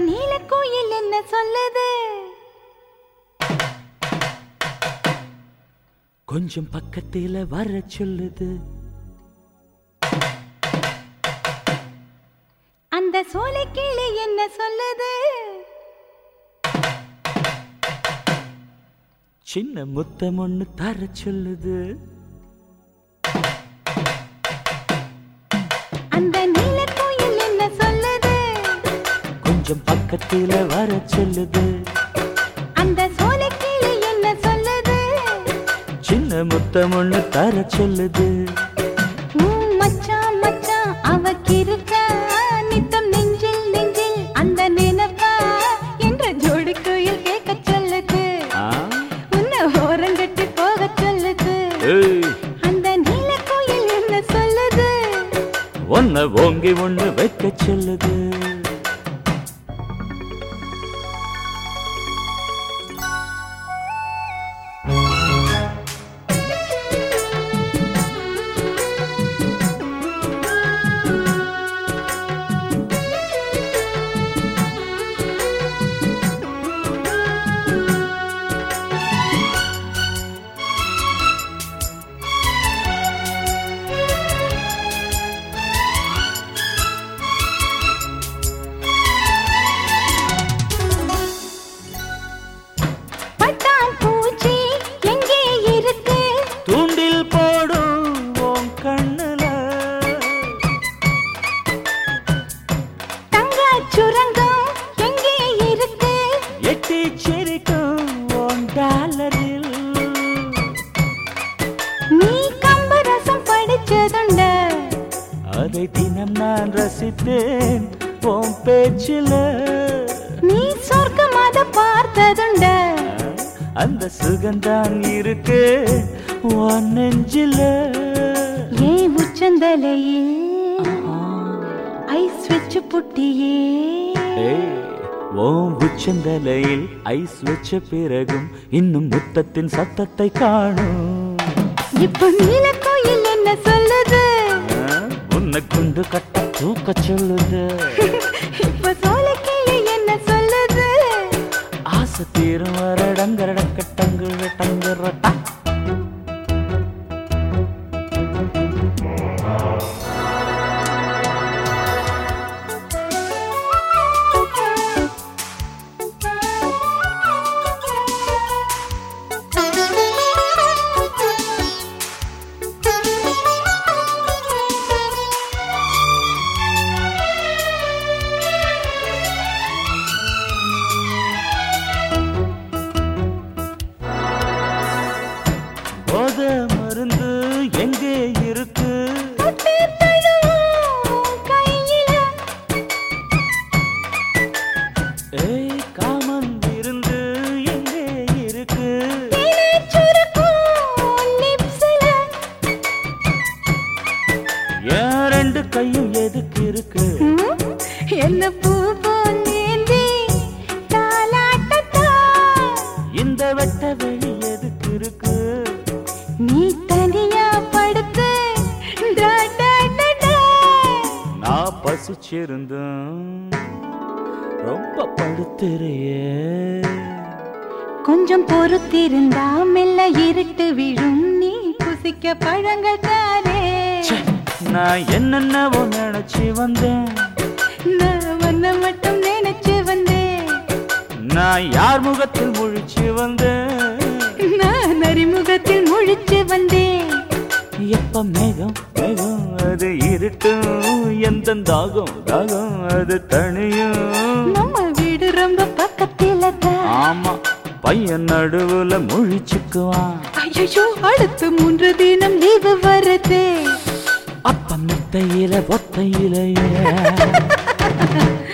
நீலக்கோயில் என்ன சொல்லுது கொஞ்சம் பக்கத்துல வர சொல்லுது அந்த சோலை கிளி என்ன சொல்லுது சின்ன முத்தம் ஒண்ணு தர சொல்லுது அந்த நீலக்கோயில் என்ன சொல்லுது கொஞ்சம் பக்கத்துல வர சொல்லுது அந்த சோலை கிளி என்ன சொல்லுது சின்ன முத்தம் ஒண்ணு தர சொல்லுது உம் மச்சான் மச்சான் அவக்கிருக்க நித்தம் நெஞ்சில் நெஞ்சில் அந்த நினைப்பா என்ற ஜோடி கோயில் கேட்க சொல்லுது ஆ? உன்னை ஓரங்கட்டி போக சொல்லுது ஏய், அந்த நீலக்கோயில் என்ன சொல்லுது ஒன்ன ஓங்கி ஒண்ணு வைக்க சொல்லுது பட்டாம் பூச்சி எங்கே இருக்கு தூண்டில் போடும் உன் கண்ணுல தங்க சுரங்கம் எங்கே இருக்கு எட்டி சிரிக்கும் உன் டாலரில் நீ கம்பரசம் படிச்சதுண்ட அதை தினம் நான் ரசித்தேன் உன் பேச்சில நீ சொர்க்கமாத பார்த்ததுண்ட அந்த சுகந்தான் இருக்கு உன் நெஞ்சில ஏன் உச்சந்தலையில் ஐஸ் வச்சு புட்டியே ஏய், உன் உச்சந்தலையில் ஐஸ் வச்ச பிறகும் இன்னும் முத்தத்தின் சத்தத்தை காணும் இப்போ நீலக்கோயில் என்ன சொல்லுது ஆ, உன்னை கொண்டு கட்ட தூக்க சொல்லுது இப்போ சோலைக்கிளி என்ன சொல்லுது ஆசை தீரும் வர டங்கரடக்க டங்குற டங்குறட்டா போத மருந்து எங்கே இருக்கு தொட்டு தழுவும் கையில ஏய் காமன் இருந்து எங்கே இருக்கு தேனைச் சுரக்கும் லிப்ஸ்ல என் ரெண்டு கையும் எதுக்கு இருக்கு ம், என்ன பூ போந்தேந்தி தாலாட்டத்தா இந்த வெட்ட வெளி எதுக்கு இருக்கு நீ தனியா படுத்து டா, டா, டா, டா. நான் பசிச்சிருந்தேன் ரொம்ப படுத்துறையே கொஞ்சம் பொறுத்திருந்தா மெல்ல இருட்டு விழும் நீ புசிக்க பழங்கள் தாரே ச்சே, நான் என்னென்னவோ நினைச்சு வந்தேன் நான் உன்னை மட்டும் நினைச்சு வந்தேன் நான் யார் முகத்தில் முழிச்சு வந்தேன் நான் அறிமுகத்தில் முழிச்சு வந்தேன் எப்ப மேகம் மேகம் அது இருட்டும் எந்த தாகம் தாகம் அது தனியும் நம்ம வீடு ரொம்ப பக்கத்துல தான் ஆமா பையன் நடுவுல முழிச்சுக்குவான் ஐயோ அடுத்து மூன்று தினம் லீவு வருது அப்ப மெத்தையில ஒத்தையிலையே